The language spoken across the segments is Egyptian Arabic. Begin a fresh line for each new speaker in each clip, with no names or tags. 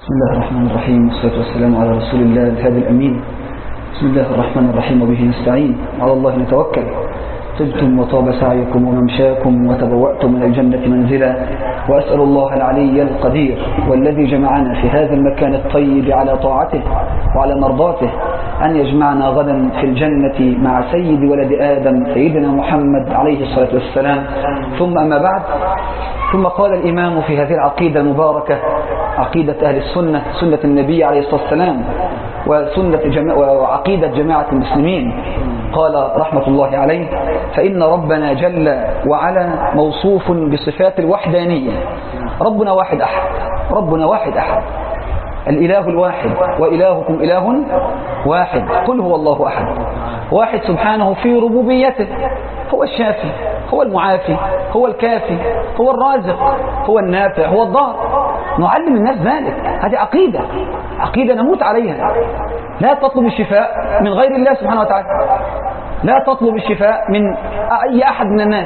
بسم الله الرحمن الرحيم والصلاة والسلام على رسول الله الهادي الأمين بسم الله الرحمن الرحيم وبه نستعين على الله نتوكل طبتم وطاب سعيكم وممشاكم وتبوأتم من الجنة منزلا وأسأل الله العلي القدير والذي جمعنا في هذا المكان الطيب على طاعته وعلى مرضاته أن يجمعنا غدا في الجنة مع سيد ولد آدم سيدنا محمد عليه الصلاة والسلام ثم أما بعد ثم قال الإمام في هذه العقيدة المباركة عقيدة أهل السنة سنة النبي عليه الصلاة والسلام وسنة جماعة وعقيدة جماعة المسلمين قال رحمة الله عليه فإن ربنا جل وعلا موصوف بصفات الوحدانية ربنا واحد أحد ربنا واحد أحد الإله الواحد وإلهكم إله واحد قل هو الله أحد واحد سبحانه في ربوبيته هو الشافي هو المعافي هو الكافي هو الرازق هو النافع هو الضار نعلم الناس ذلك هذه عقيدة عقيدة نموت عليها لا تطلب الشفاء من غير الله سبحانه وتعالى لا تطلب الشفاء من أي أحد من الناس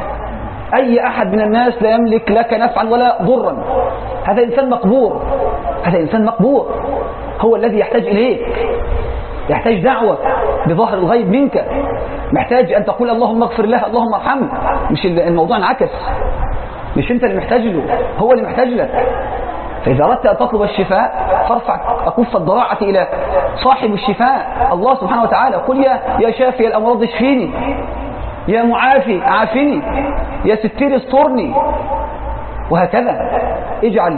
أي أحد من الناس لا يملك لك نفعا ولا ضرا هذا إنسان مقبور هذا إنسان مقبور هو الذي يحتاج إليك يحتاج دعوة بظهر الغيب منك محتاج أن تقول اللهم اغفر له اللهم ارحمه مش الموضوع انعكس مش أنت اللي محتاج له هو اللي محتاج لك فإذا أردت أن تطلب الشفاء فارفع أكف الضراعة إلى صاحب الشفاء الله سبحانه وتعالى قل يا, يا شافي الأمراض اشفيني يا معافي عافني يا ستير استرني وهكذا اجعل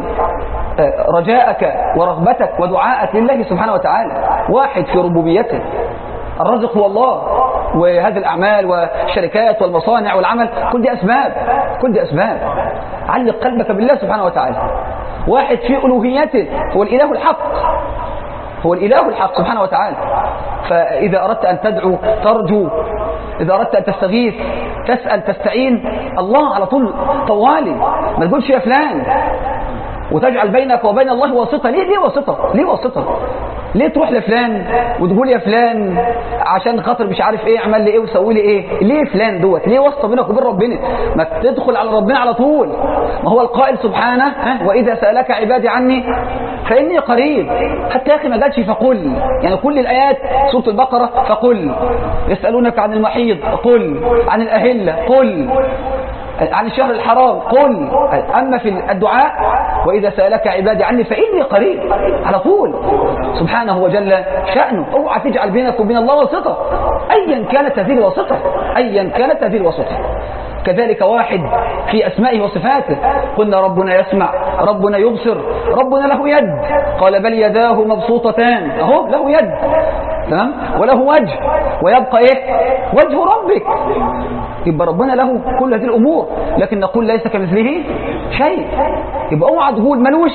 رجاءك ورغبتك ودعاءك لله سبحانه وتعالى واحد في ربوبيته الرزق هو الله وهذه الأعمال والشركات والمصانع والعمل كل دي أسباب كل دي أسباب علق قلبك بالله سبحانه وتعالى واحد في ألوهيته هو الإله الحق هو الإله الحق سبحانه وتعالى فإذا أردت أن تدعو ترجو إذا أردت أن تستغيث تسأل تستعين الله على طول طوالي ما تقولش يا فلان وتجعل بينك وبين الله واسطة ليه ليه واسطة ليه واسطة ليه تروح لفلان وتقول يا فلان عشان خاطر مش عارف ايه اعمل لي ايه وسوي لي ايه ليه فلان دوت ليه واسطه بينك وبين ربنا ما تدخل على ربنا على طول ما هو القائل سبحانه ها واذا سالك عبادي عني فاني قريب حتى يا اخي ما قالش فقل يعني كل الايات سوره البقره فقل يسالونك عن المحيض قل عن الاهله قل عن الشهر الحرام قل أما في الدعاء وإذا سألك عبادي عني فإني قريب على طول سبحانه وجل شأنه اوعى تجعل بينك وبين الله واسطة أيا كانت هذه الواسطة أيا كانت هذه الواسطة كذلك واحد في أسمائه وصفاته قلنا ربنا يسمع ربنا يبصر ربنا له يد قال بل يداه مبسوطتان أهو له يد تمام وله وجه ويبقى إيه وجه ربك يبقى ربنا له كل هذه الأمور لكن نقول ليس كمثله شيء يبقى اوعى تقول ملوش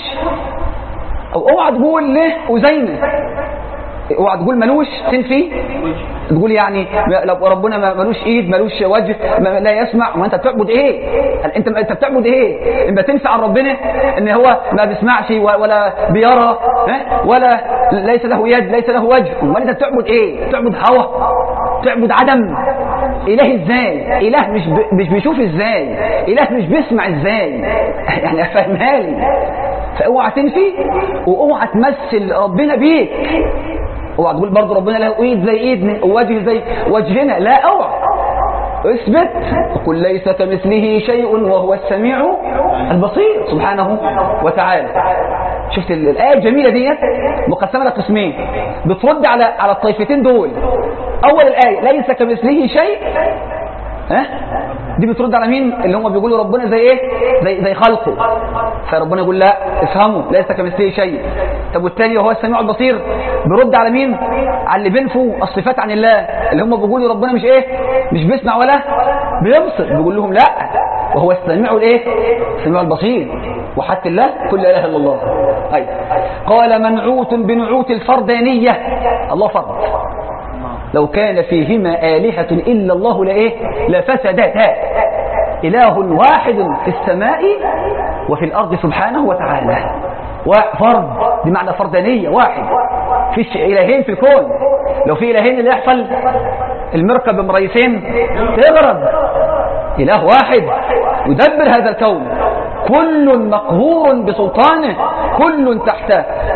أو اوعى تقول له أزينه اوعى تقول ملوش تنفي تقول يعني لو ربنا ملوش ايد ملوش وجه لا يسمع وانت بتعبد ايه انت انت بتعبد ايه اما تنفع عن ربنا ان هو ما بيسمعش ولا بيرى ولا ليس له يد ليس له وجه امال انت بتعبد ايه بتعبد هوى بتعبد عدم اله ازاي اله مش ب... مش بيشوف ازاي اله مش بيسمع ازاي يعني افهمها لي فاوعى تنفي واوعى تمثل ربنا بيك اوعى تقول برضه ربنا له ايد زي ايد ووجه زي وجهنا لا اوعى اثبت قل ليس كمثله شيء وهو السميع البصير سبحانه وتعالى شفت الايه الجميله ديت مقسمه لقسمين بترد على على الطائفتين دول اول الايه ليس كمثله شيء ها دي بترد على مين اللي هم بيقولوا ربنا زي ايه زي زي خلقه فربنا يقول لا افهموا ليس كمثله شيء طب والثاني وهو السميع البصير بيرد على مين على اللي بينفوا الصفات عن الله اللي هم بيقولوا ربنا مش ايه مش بيسمع ولا بيبصر بيقول لهم لا وهو السميع الايه السميع البصير وحتى الله كل اله الا الله طيب قال منعوت بنعوت الفردانيه الله فرد لو كان فيهما آلهة إلا الله لإيه لفسدتا إله واحد في السماء وفي الأرض سبحانه وتعالى فرد دي معنى فردانية واحد فيش إلهين في الكون لو في إلهين اللي يحصل المركب مريسين تغرب إله واحد يدبر هذا الكون كل مقهور بسلطانه كل تحت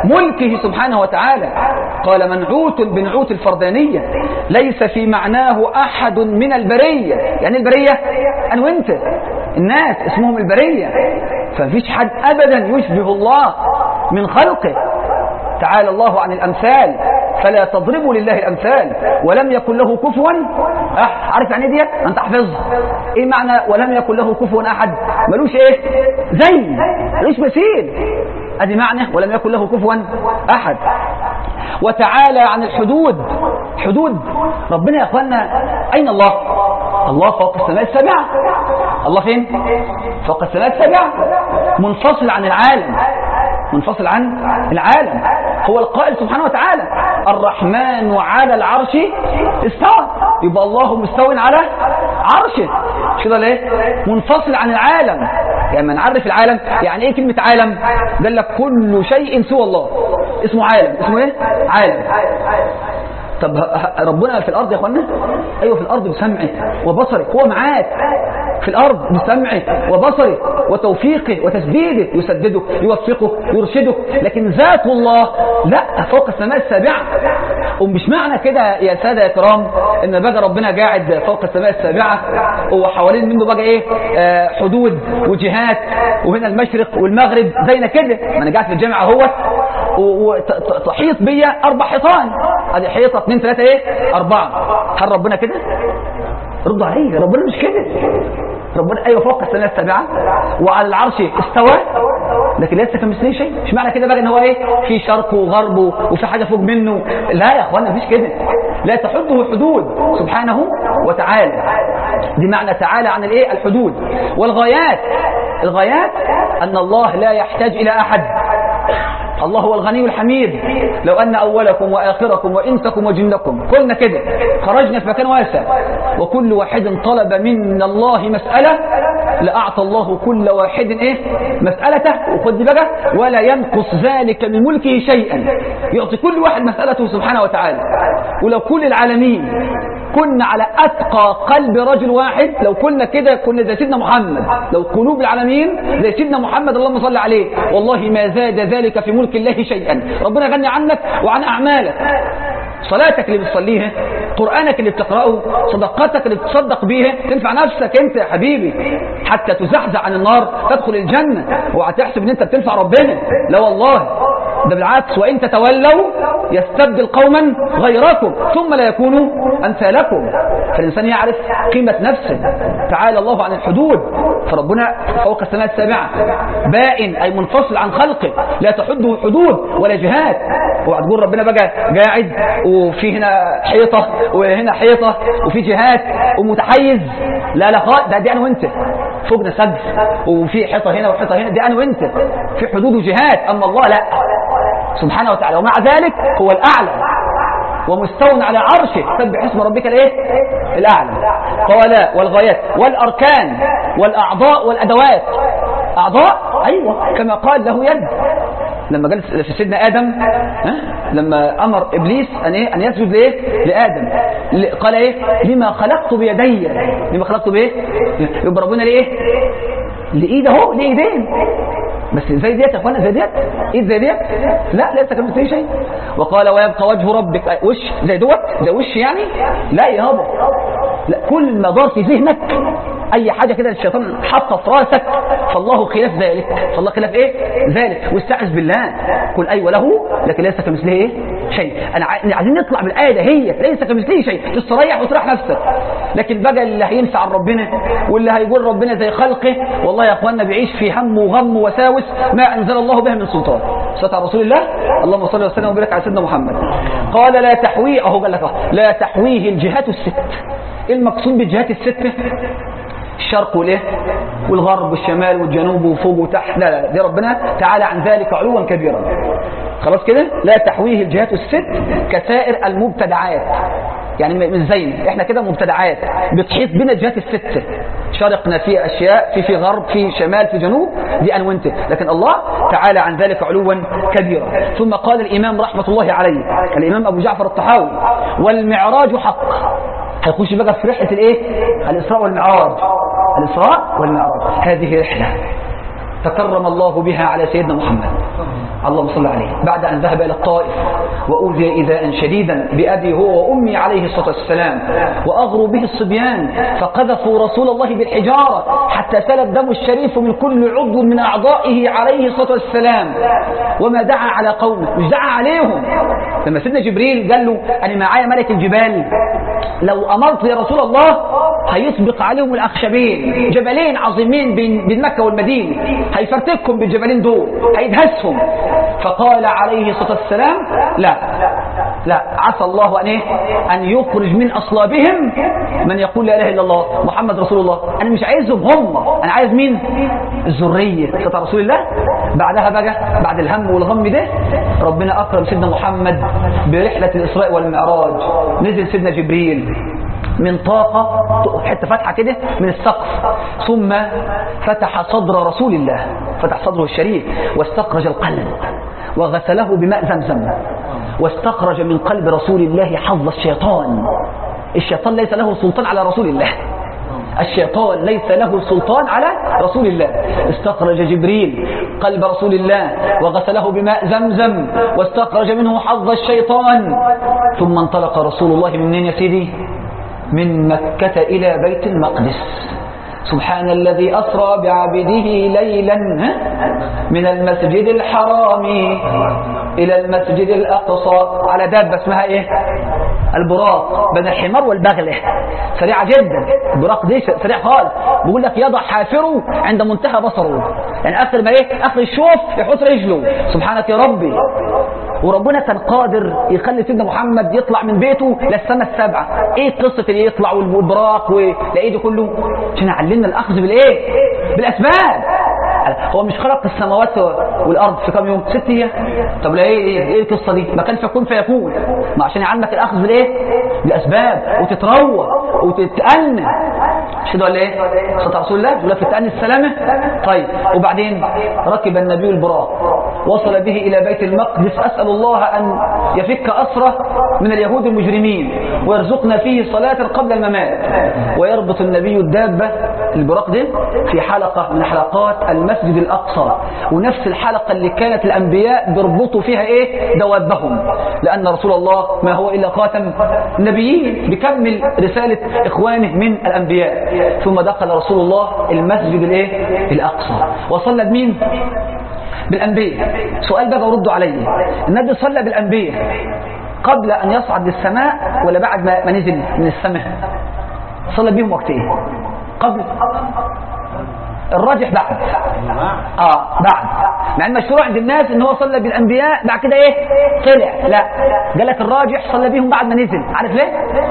ملكه سبحانه وتعالى قال منعوت بنعوت الفردانية ليس في معناه أحد من البرية يعني البرية أنا وانت الناس اسمهم البرية فمفيش حد أبدا يشبه الله من خلقه تعالى الله عن الأمثال فلا تضربوا لله الأمثال ولم يكن له كفوا أح عارف يعني دي أنت حفظها إيه معنى ولم يكن له كفوا أحد ملوش إيه زي ملوش مثيل أدي معنى ولم يكن له كفوا أحد وتعالى عن الحدود حدود ربنا يا أخوانا أين الله الله فوق السماء السابعة الله فين فوق السماء السابعة منفصل عن العالم منفصل عن العالم هو القائل سبحانه وتعالى الرحمن على العرش استوى يبقى الله مستو على عرشه مش كده ليه منفصل عن العالم يعني ما نعرف العالم يعني ايه كلمة عالم قال لك كل شيء سوى الله اسمه عالم اسمه ايه عالم طب ربنا في الارض يا اخوانا ايوه في الارض بسمعه وبصره هو معاك في الارض بسمعه وبصره وتوفيقه وتسديده يسدده يوفقه يرشده لكن ذات الله لا فوق السماء السابعه ومش معنى كده يا ساده يا كرام ان بقى ربنا قاعد فوق السماء السابعه وحوالين منه بقى ايه آه حدود وجهات وهنا المشرق والمغرب زينا كده ما انا قاعد في الجامعه اهوت وتحيط بيا اربع حيطان ادي حيطه اثنين ثلاثه ايه اربعه هل ربنا كده ردوا عليه ربنا مش كده ربنا ايوه فوق السماء السابعه وعلى العرش استوى لكن ليس كمثله شيء مش معنى كده بقى ان هو ايه في شرق وغرب وفي حاجه فوق منه لا يا اخوانا مفيش كده لا تحده حدود سبحانه وتعالى دي معنى تعالى عن الايه الحدود والغايات الغايات ان الله لا يحتاج الى احد الله هو الغني الحميد لو أن أولكم وآخركم وإنسكم وجنكم قلنا كده خرجنا في مكان واسع وكل واحد طلب من الله مسألة لأعطى الله كل واحد إيه مسألته وخد بقى ولا ينقص ذلك من ملكه شيئا يعطي كل واحد مسألته سبحانه وتعالى ولو كل العالمين كنا على أتقى قلب رجل واحد لو كنا كده كنا زي سيدنا محمد لو قلوب العالمين زي سيدنا محمد اللهم صل عليه والله ما زاد ذلك في ملك الله شيئا ربنا غني عنك وعن أعمالك صلاتك اللي بتصليها قرآنك اللي بتقرأه صدقاتك اللي بتصدق بيها تنفع نفسك انت يا حبيبي حتى تزحزح عن النار تدخل الجنة وهتحسب ان انت بتنفع ربنا لا والله ده بالعكس وإن تتولوا يستبدل قوما غيركم ثم لا يكونوا أمثالكم فالإنسان يعرف قيمة نفسه تعالى الله عن الحدود فربنا فوق السماء السابعة بائن أي منفصل عن خلقه لا تحده حدود ولا جهات وهتقول ربنا بقى قاعد وفي هنا حيطة وهنا حيطة وفي جهات ومتحيز لا لا خالص ده دي أنا وأنت فوقنا سقف وفي حيطة هنا وحيطة هنا دي أنا وأنت في حدود وجهات أما الله لا سبحانه وتعالى ومع ذلك هو الأعلى ومستو على عرشه سبح اسم ربك الايه الاعلى قال والغايات والاركان والاعضاء والادوات اعضاء ايوه كما قال له يد لما جلس في سيدنا ادم ها؟ لما امر ابليس ان ايه ان يسجد لايه لادم قال ايه لما خلقت بيدي لما خلقت بايه يبقى ربنا ليه لايد اهو ليه ايدين بس زي ديت يا اخوانا زي ديت ايد زي ديت لا ليس كمثله شيء وقال ويبقى وجه ربك وش زي دوت ده وش يعني لا يابا لا كل ما دار في ذهنك اي حاجه كده الشيطان حاطه في راسك فالله خلاف ذلك فالله خلاف ايه ذلك واستعذ بالله قل ايوه له لكن ليس كمثله ايه شيء انا عايزين نطلع بالايه ده هي ليس كمثله شيء تستريح وتريح نفسك لكن بقى اللي هينسى عن ربنا واللي هيقول ربنا زي خلقه والله يا اخوانا بيعيش في هم وغم ووساوس ما انزل الله به من سلطان صلى على رسول الله اللهم صل وسلم وبارك على سيدنا محمد قال لا تحويه اهو قال لك لا تحويه الجهات الست ايه المقصود بالجهات السته الشرق والايه والغرب والشمال والجنوب وفوق وتحت لا لا دي ربنا تعالى عن ذلك علوا كبيرا خلاص كده لا تحويه الجهات الست كسائر المبتدعات يعني مش زينا احنا كده مبتدعات بتحيط بنا الجهات الست شرقنا في اشياء في في غرب في شمال في جنوب دي انا وانت لكن الله تعالى عن ذلك علوا كبيرا ثم قال الامام رحمه الله عليه الامام ابو جعفر الطحاوي والمعراج حق هيخش بقى في رحله الايه الاسراء والمعراج الاسراء والمعراج هذه رحله تكرم الله بها على سيدنا محمد اللهم صل عليه بعد أن ذهب إلى الطائف وأوذي إيذاء شديدا بأبي هو وأمي عليه الصلاة والسلام وأغروا به الصبيان فقذفوا رسول الله بالحجارة حتى سال الدم الشريف من كل عضو من أعضائه عليه الصلاة والسلام وما دعا على قومه مش دعا عليهم لما سيدنا جبريل قال له أنا معايا ملك الجبال لو أمرت يا رسول الله هيسبق عليهم الأخشبين جبلين عظيمين بين, بين مكة والمدينة هيفرتكهم بالجبلين دول هيدهسهم فقال عليه الصلاة والسلام لا لا عسى الله أن, إيه؟ أن يخرج من أصلابهم من يقول لا إله إلا الله محمد رسول الله أنا مش عايزهم هم أنا عايز مين الذرية بتاع رسول الله بعدها بقى بعد الهم والغم ده ربنا أكرم سيدنا محمد برحلة الإسراء والمعراج نزل سيدنا جبريل من طاقة حتة فتحة كده من السقف ثم فتح صدر رسول الله فتح صدره الشريف واستخرج القلب وغسله بماء زمزم واستخرج من قلب رسول الله حظ الشيطان الشيطان ليس له سلطان على رسول الله الشيطان ليس له سلطان على رسول الله استخرج جبريل قلب رسول الله وغسله بماء زمزم واستخرج منه حظ الشيطان ثم انطلق رسول الله من منين يا سيدي من مكة إلى بيت المقدس سبحان الذي أسرى بعبده ليلا من المسجد الحرام إلى المسجد الأقصى على دابة اسمها إيه البراق بين الحمار والبغلة سريعة جدا البراق دي سريع خالص بيقول لك يضع حافره عند منتهى بصره يعني آخر ما إيه آخر الشوف يحط رجله سبحانك يا ربي وربنا كان قادر يخلي سيدنا محمد يطلع من بيته للسنة السابعة ايه قصة اللي يطلع والبراق ولاقيه دي كله عشان يعلمنا الاخذ بالايه بالاسباب هو مش خلق السماوات والارض في كام يوم ست ايام طب لا ايه ايه ايه القصه دي ما كان فيكون فيكون ما عشان يعلمك الاخذ بالايه بالاسباب وتتروى وتتأنى مش كده ولا ايه صلى رسول الله يقول لك تتأني السلامه طيب وبعدين ركب النبي البراق وصل به الى بيت المقدس اسال الله ان يفك اسره من اليهود المجرمين ويرزقنا فيه صلاه قبل الممات ويربط النبي الدابه البراق دي في حلقه من حلقات المسجد الاقصى ونفس الحلقه اللي كانت الانبياء بيربطوا فيها ايه دوابهم لان رسول الله ما هو الا خاتم النبيين بيكمل رساله اخوانه من الانبياء ثم دخل رسول الله المسجد الايه الاقصى وصلى بمين بالانبياء سؤال بقى ردوا علي النبي صلى بالانبياء قبل ان يصعد للسماء ولا بعد ما نزل من السماء صلى بيهم وقت ايه قبل الراجح بعد اه بعد مع المشروع عند الناس ان هو صلى بالانبياء بعد كده ايه طلع لا قال لك الراجح صلى بيهم بعد ما نزل عارف ليه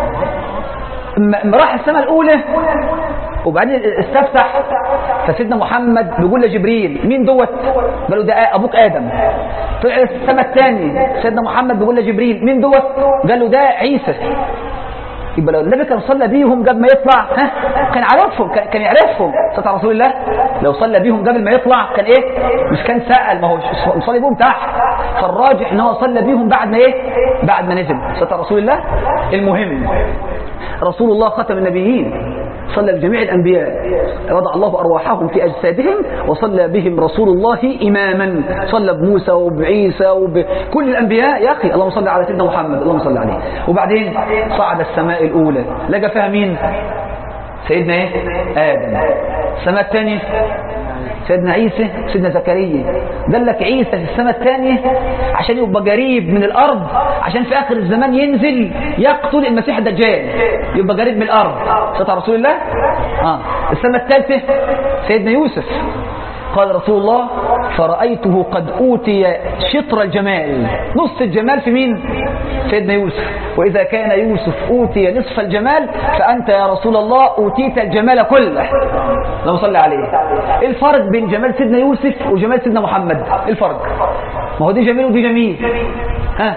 راح السماء الاولى وبعدين استفتح فسيدنا محمد بيقول لجبريل مين دوت قالوا ده ابوك ادم طلع السماء الثاني سيدنا محمد بيقول لجبريل مين دوت قال له ده عيسى يبقى لو النبي كان صلى بيهم قبل ما يطلع ها كان عارفهم كان يعرفهم صلى رسول الله لو صلى بيهم قبل ما يطلع كان ايه مش كان سأل ما هو مصلي بيهم تحت فالراجح ان هو صلى بيهم بعد ما ايه بعد ما نزل صلى رسول الله المهم رسول الله ختم النبيين صلى بجميع الأنبياء وضع الله أرواحهم في أجسادهم وصلى بهم رسول الله إماما صلى بموسى وبعيسى وبكل الأنبياء يا أخي اللهم صل على سيدنا محمد اللهم صل عليه وبعدين صعد السماء الأولى لقى فيها مين سيدنا ايه آدم السماء الثانية سيدنا عيسى سيدنا زكريا قال لك عيسى في السماء الثانية عشان يبقى قريب من الأرض عشان في آخر الزمان ينزل يقتل المسيح الدجال يبقى قريب من الأرض صلى رسول الله آه. السماء الثالثة سيدنا يوسف قال رسول الله فرأيته قد أوتي شطر الجمال نص الجمال في مين سيدنا يوسف وإذا كان يوسف أوتي نصف الجمال فأنت يا رسول الله أوتيت الجمال كله لو صلى عليه إيه الفرق بين جمال سيدنا يوسف وجمال سيدنا محمد إيه الفرق ما هو دي جميل ودي جميل ها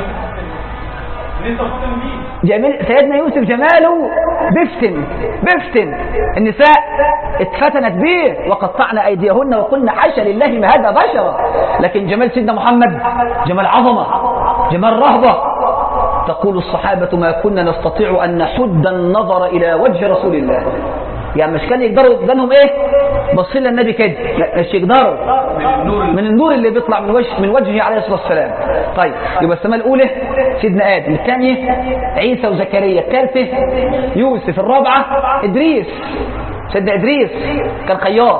جميل سيدنا يوسف جماله بفتن بفتن النساء اتفتنت به وقطعنا ايديهن وقلنا حاشا لله ما هذا بشرا لكن جمال سيدنا محمد جمال عظمه جمال رهبه تقول الصحابة ما كنا نستطيع أن نحد النظر إلى وجه رسول الله يعني مش كان يقدروا يدانهم ايه بصين للنبي كده لا مش يقدروا من النور اللي بيطلع من وجه من وجهه عليه الصلاه والسلام طيب يبقى السماء الاولى سيدنا ادم الثانيه عيسى وزكريا الثالثه يوسف الرابعه ادريس سيدنا إدريس كان خياط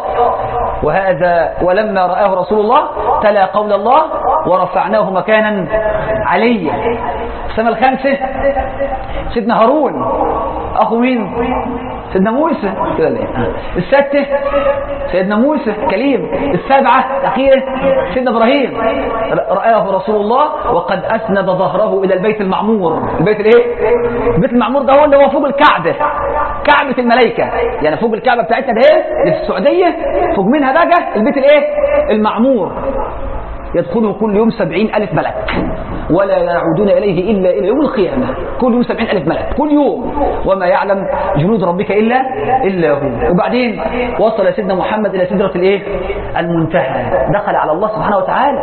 وهذا ولما رآه رسول الله تلا قول الله ورفعناه مكانا عليا السنة الخامسة سيدنا هارون أخو مين سيدنا موسى كده ليه الستة سيدنا موسى كليم السابعة الأخيرة سيدنا إبراهيم رآه رسول الله وقد أسند ظهره إلى البيت المعمور البيت الإيه البيت المعمور ده هو اللي هو فوق الكعبة كعبة الملائكة يعني فوق الكعبة بتاعتنا ده ايه اللي في السعودية فوق منها بقى البيت الايه المعمور يدخله كل يوم سبعين ألف ملك ولا يعودون إليه إلا إلى يوم القيامة كل يوم سبعين ألف ملك كل يوم وما يعلم جنود ربك إلا إلا هو وبعدين وصل سيدنا محمد إلى سدرة الإيه المنتهى دخل على الله سبحانه وتعالى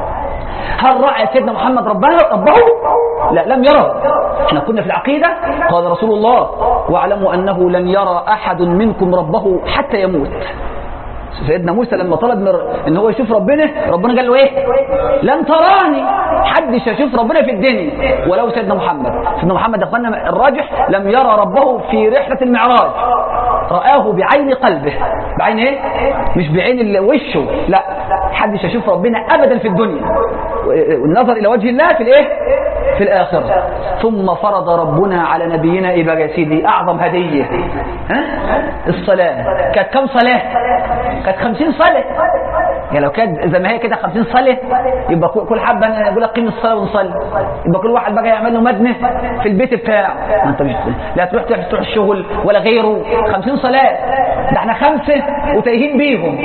هل رأى سيدنا محمد ربه ربه لا لم يره احنا كنا في العقيدة قال رسول الله واعلموا أنه لن يرى أحد منكم ربه حتى يموت سيدنا موسى لما طلب من ان هو يشوف ربنا ربنا قال له ايه لن تراني حدش يشوف ربنا في الدنيا ولو سيدنا محمد سيدنا محمد يا اخوانا الراجح لم يرى ربه في رحله المعراج رآه بعين قلبه بعين ايه مش بعين وشه لا حدش يشوف ربنا ابدا في الدنيا والنظر الى وجه الله في الايه في الآخرة ثم فرض ربنا على نبينا إيه بقى يا سيدي أعظم هدية ها؟ الصلاة كانت كم صلاة كانت خمسين صلاة يعني لو كانت زي ما هي كده 50 صلاه يبقى كل حبه انا اقول لك قيم الصلاه ونصلي يبقى كل واحد بقى يعمل له مدنه في البيت بتاعه ما انت مش لا تروح تروح الشغل ولا غيره 50 صلاه ده احنا خمسه وتايهين بيهم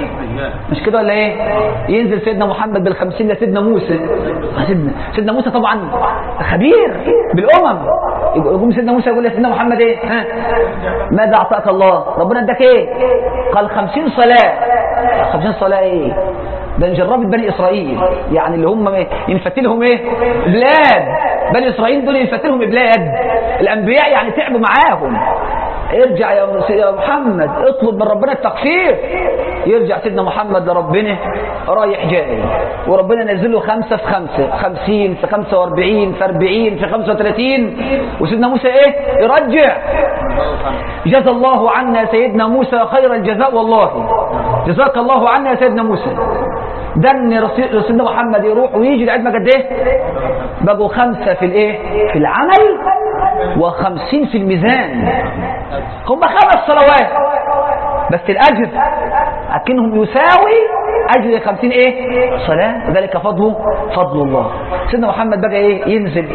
مش كده ولا ايه ينزل سيدنا محمد بال50 لسيدنا موسى سيدنا سيدنا موسى طبعا خبير بالامم يقوم سيدنا موسى يقول لسيدنا محمد ايه ها ماذا اعطاك الله ربنا اداك ايه قال 50 صلاه 50 صلاه ايه ده جربت بني اسرائيل يعني اللي هم ينفت لهم ايه بلاد بني اسرائيل دول ينفت لهم بلاد الانبياء يعني تعبوا معاهم ارجع يا محمد اطلب من ربنا التقصير يرجع سيدنا محمد لربنا رايح جاي وربنا نزل له خمسة في خمسة خمسين في خمسة واربعين في اربعين في خمسة وثلاثين وسيدنا موسى ايه يرجع جزى الله عنا سيدنا موسى خير الجزاء والله جزاك الله عنا يا سيدنا موسى ده ان سيدنا محمد يروح ويجي لعلمك قد ايه بقوا خمسة في الايه في العمل وخمسين في الميزان هم خمس صلوات بس الأجر أكنهم يساوي أجر خمسين إيه صلاة ذلك فضله فضل الله سيدنا محمد بقى إيه ينزل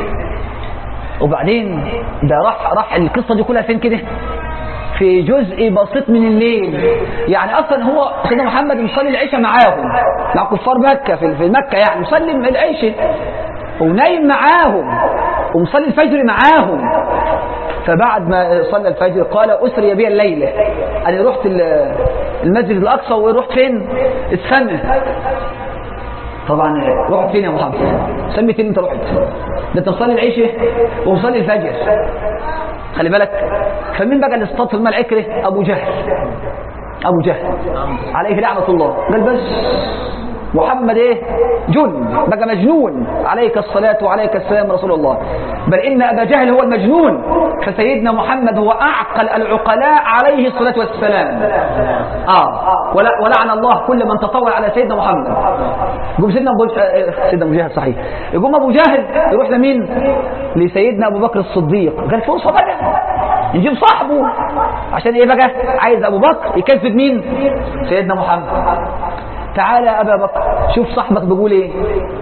وبعدين ده راح راح القصة دي كلها فين كده في جزء بسيط من الليل يعني اصلا هو سيدنا محمد مصلي العشاء معاهم مع كفار مكة في مكة يعني مصلي العشاء ونايم معاهم ومصلي الفجر معاهم فبعد ما صلى الفجر قال أسري بي الليلة أنا رحت المسجد الأقصى ورحت فين السنة طبعا رحت فين يا محمد سميت اللي انت رحت ده انت مصلي العشاء ومصلي الفجر خلي بالك فمين بقى اللي اصطاد في المال عكره ابو جهل ابو جهل عليه لعنه الله قال بس محمد ايه جن بقى مجنون عليك الصلاة وعليك السلام رسول الله بل إن أبا جهل هو المجنون فسيدنا محمد هو أعقل العقلاء عليه الصلاة والسلام آه ولعن الله كل من تطوع على سيدنا محمد يقوم سيدنا أبو سيدنا أبو جهل صحيح يقوم أبو جهل يروح لمين لسيدنا أبو بكر الصديق قال فرصة بقى نجيب صاحبه عشان ايه بقى عايز ابو بكر يكذب مين سيدنا محمد تعالى يا أبا بكر شوف صاحبك بيقول ايه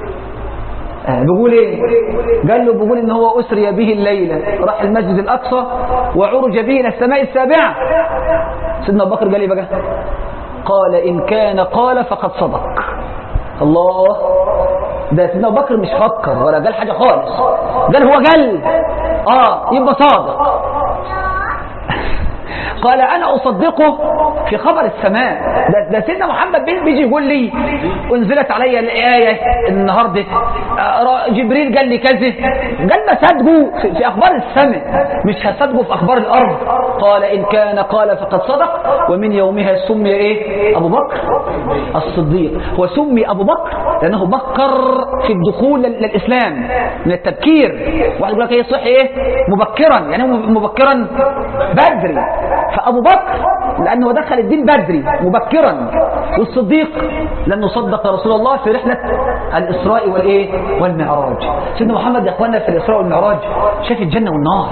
آه بيقول ايه قال له بيقول ان هو أسري به الليلة راح المسجد الأقصى وعرج به إلى السماء السابعة سيدنا أبو بكر قال ايه بقى قال إن كان قال فقد صدق الله ده سيدنا أبو بكر مش فكر ولا قال حاجة خالص قال هو قال اه يبقى صادق قال أنا أصدقه في خبر السماء ده, ده سيدنا محمد بيجي يقول لي انزلت علي الآية النهاردة جبريل قال لي كذا قال ما صدقوا في, في أخبار السماء مش هصدقوا في أخبار الأرض قال إن كان قال فقد صدق ومن يومها سمي إيه أبو بكر الصديق هو سمي أبو بكر لأنه بكر في الدخول للإسلام من التبكير واحد يقول لك ايه صح ايه مبكرا يعني مبكرا بدري فأبو بكر لأنه دخل الدين بدري مبكرا والصديق لأنه صدق رسول الله في رحلة الإسراء والإيه والمعراج سيدنا محمد يا أخوانا في الإسراء والمعراج شاف الجنة والنار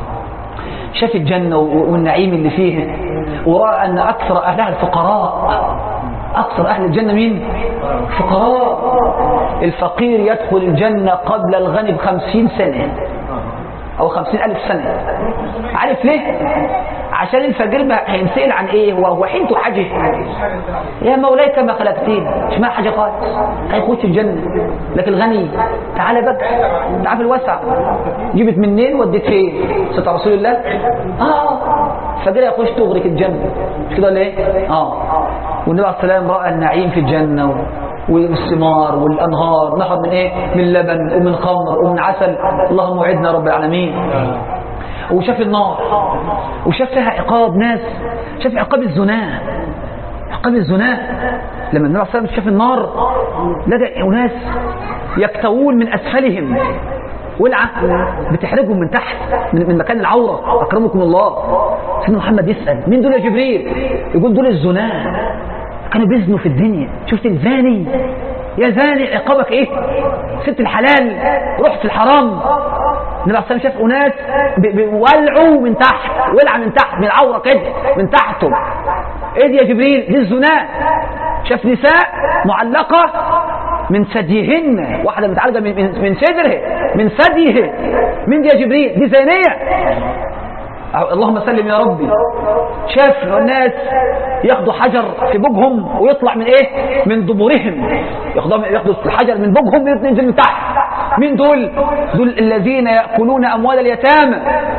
شاف الجنة والنعيم اللي فيها ورأى أن أكثر أهلها الفقراء أكثر أهل الجنة مين؟ فقراء الفقير يدخل الجنة قبل الغني بخمسين سنة أو خمسين ألف سنة عارف ليه؟ عشان الفقير هينسأل عن إيه وهو حينته حاجة يا مولاي كما خلقتين مش ما حاجة خالص هيخش الجنة لكن الغني تعالى بقى تعال في الوسع جبت منين وديت فين ستة رسول الله آه الفقير هيخش تغرق الجنة مش كده ولا إيه؟ آه والنبي عليه السلام رأى النعيم في الجنة والثمار والأنهار نهر من إيه من لبن ومن خمر ومن عسل اللهم وعدنا رب العالمين وشاف النار وشاف فيها عقاب ناس شاف عقاب الزناة عقاب الزناة لما النبي عليه السلام شاف النار لقى أناس يكتوون من أسفلهم ولعة بتحرجهم من تحت من, من مكان العورة أكرمكم الله سيدنا محمد يسأل مين دول يا جبريل يقول دول الزناة كانوا بيزنوا في الدنيا شفت الزاني يا زاني عقابك ايه ست الحلال رحت في الحرام النبي عليه الصلاه شاف اناس بيولعوا من تحت ولع من تحت من العوره كده من تحته ايه دي يا جبريل دي الزناء شاف نساء معلقه من ثديهن واحده متعلقه من من صدرها من ثديه مين دي يا جبريل دي زانيه اللهم سلم يا ربي شاف الناس ياخدوا حجر في بوجهم ويطلع من ايه من دبورهم ياخدوا ياخدوا الحجر من بوجهم ينزل من تحت مين دول دول الذين ياكلون اموال اليتامى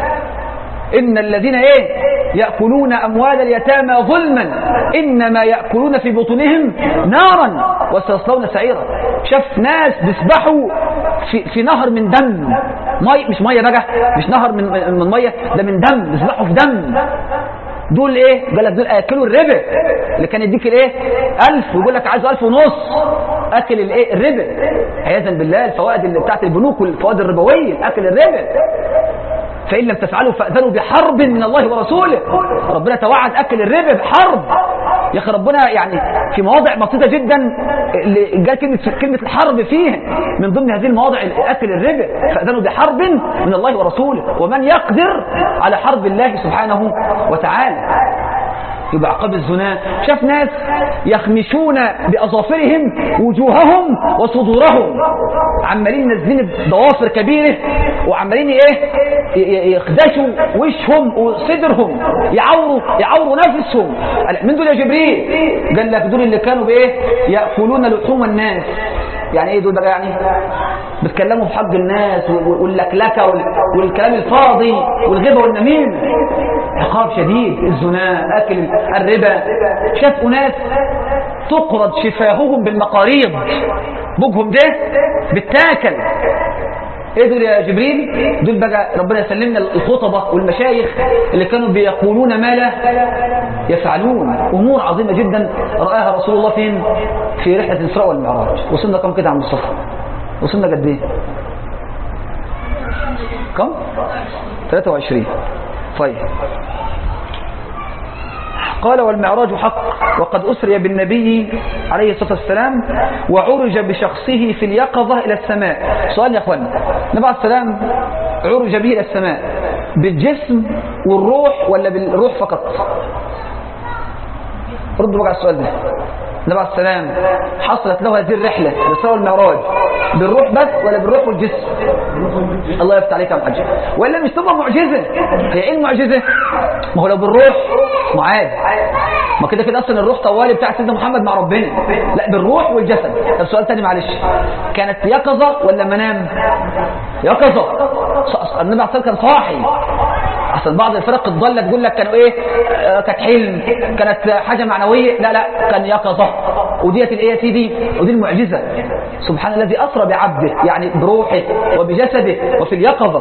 ان الذين ايه ياكلون اموال اليتامى ظلما انما ياكلون في بطونهم نارا وسيصلون سعيرا شاف ناس بيسبحوا في, في نهر من دم مي مش ميه بقى مش نهر من من ميه ده من دم بيسبحوا في دم دول ايه قال لك دول اكلوا الربا اللي كان يديك الايه 1000 ويقول لك عايز 1000 ونص اكل الايه الربا عياذا بالله الفوائد اللي بتاعت البنوك والفوائد الربويه اكل الربا فإن لم تفعلوا فأذنوا بحرب من الله ورسوله ربنا توعد أكل الربا بحرب يا أخي ربنا يعني في مواضع بسيطة جدا اللي جاء كلمة, كلمة الحرب فيها من ضمن هذه المواضع أكل الربا فأذنوا بحرب من الله ورسوله ومن يقدر على حرب الله سبحانه وتعالى يبقى عقاب الزنا شاف ناس يخمشون بأظافرهم وجوههم وصدورهم عمالين نازلين بضوافر كبيرة وعمالين ايه يخدشوا وشهم وصدرهم يعوروا يعوروا نفسهم من دول يا جبريل قال لك دول اللي كانوا بايه يأكلون لحوم الناس يعني ايه دول بقى يعني بيتكلموا في حق الناس واللكلكه والكلام الفاضي والغيبه والنميمه عقاب شديد الزنا اكل الربا شاف اناس تقرض شفاههم بالمقاريض بوجهم ده بتاكل ايه دول يا جبريل دول بقى ربنا يسلمنا الخطبة والمشايخ اللي كانوا بيقولون ما لا يفعلون امور عظيمة جدا رآها رسول الله فين في رحلة الاسراء والمعراج وصلنا كم كده عم الصفر وصلنا قد ايه كم 23 طيب قال والمعراج حق وقد أسري بالنبي عليه الصلاة والسلام وعرج بشخصه في اليقظة إلى السماء سؤال يا أخوانا النبي عليه السلام عرج به إلى السماء بالجسم والروح ولا بالروح فقط ردوا بقى على السؤال ده النبي عليه السلام حصلت له هذه الرحلة الإسراء والمعراج بالروح بس ولا بالروح والجسم الله يفتح عليك يا محاج ولا مش تبقى معجزة هي ايه المعجزة ما هو لو بالروح معاد ما كده كده اصلا الروح طوالي بتاع سيدنا محمد مع ربنا لا بالروح والجسد طب سؤال تاني معلش كانت يقظة ولا منام يقظة النبي عليه الصلاة كان صاحي أحسن بعض الفرق الضالة تقول لك كانوا إيه آه، كانت حلم كانت حاجة معنوية لا لا كان يقظة وديت الإيه يا سيدي ودي المعجزة سبحان الذي أسرى بعبده يعني بروحه وبجسده وفي اليقظة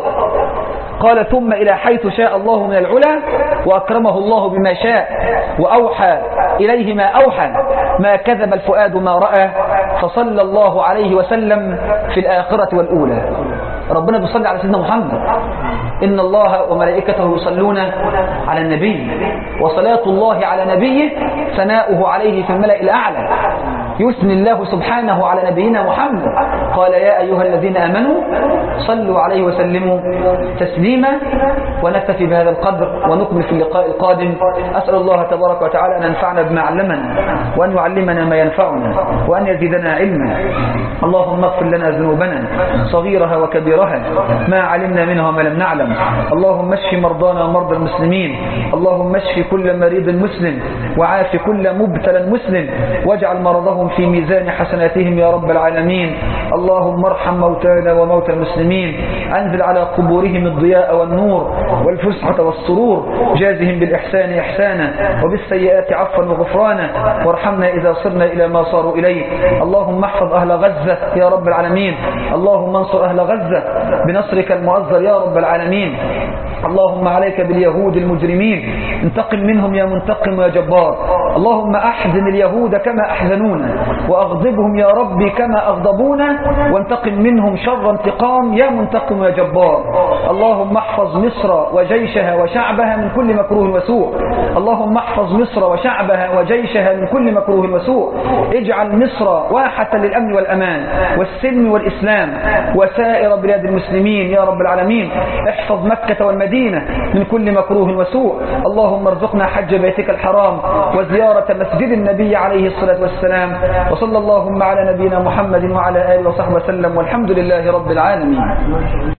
قال ثم إلى حيث شاء الله من العلا وأكرمه الله بما شاء وأوحى إليه ما أوحى ما كذب الفؤاد ما رأى فصلى الله عليه وسلم في الآخرة والأولى ربنا بيصلي على سيدنا محمد إن الله وملائكته يصلون على النبي وصلاة الله على نبيه ثناؤه عليه في الملأ الأعلى يثني الله سبحانه على نبينا محمد قال يا أيها الذين آمنوا صلوا عليه وسلموا تسليما ونكتفي بهذا القدر ونكمل في اللقاء القادم أسأل الله تبارك وتعالى أن ينفعنا بما علمنا وأن يعلمنا ما ينفعنا وأن يزيدنا علما اللهم اغفر لنا ذنوبنا صغيرها وكبيرها ما علمنا منها وما لم نعلم اللهم اشف مرضانا ومرضى المسلمين اللهم اشف كل مريض مسلم وعاف كل مبتلى مسلم واجعل مرضهم في ميزان حسناتهم يا رب العالمين اللهم ارحم موتانا وموتى المسلمين أنزل على قبورهم الضياء والنور والفسحة والسرور جازهم بالإحسان إحسانا وبالسيئات عفوا وغفرانا وارحمنا إذا صرنا إلى ما صاروا إليه اللهم احفظ أهل غزة يا رب العالمين اللهم انصر أهل غزة بنصرك المؤزر يا رب العالمين اللهم عليك باليهود المجرمين انتقم منهم يا منتقم يا جبار اللهم أحزن اليهود كما أحزنونا وأغضبهم يا ربي كما أغضبونا وانتقم منهم شر انتقام يا منتقم يا جبار اللهم احفظ مصر وجيشها وشعبها من كل مكروه وسوء اللهم احفظ مصر وشعبها وجيشها من كل مكروه وسوء اجعل مصر واحة للأمن والأمان والسلم والإسلام وسائر بلاد المسلمين يا رب العالمين احفظ مكة والمدينة من كل مكروه وسوء اللهم ارزقنا حج بيتك الحرام وزيارة مسجد النبي عليه الصلاة والسلام وصلى اللهم على نبينا محمد وعلى آله وصحبه وسلم والحمد لله رب العالمين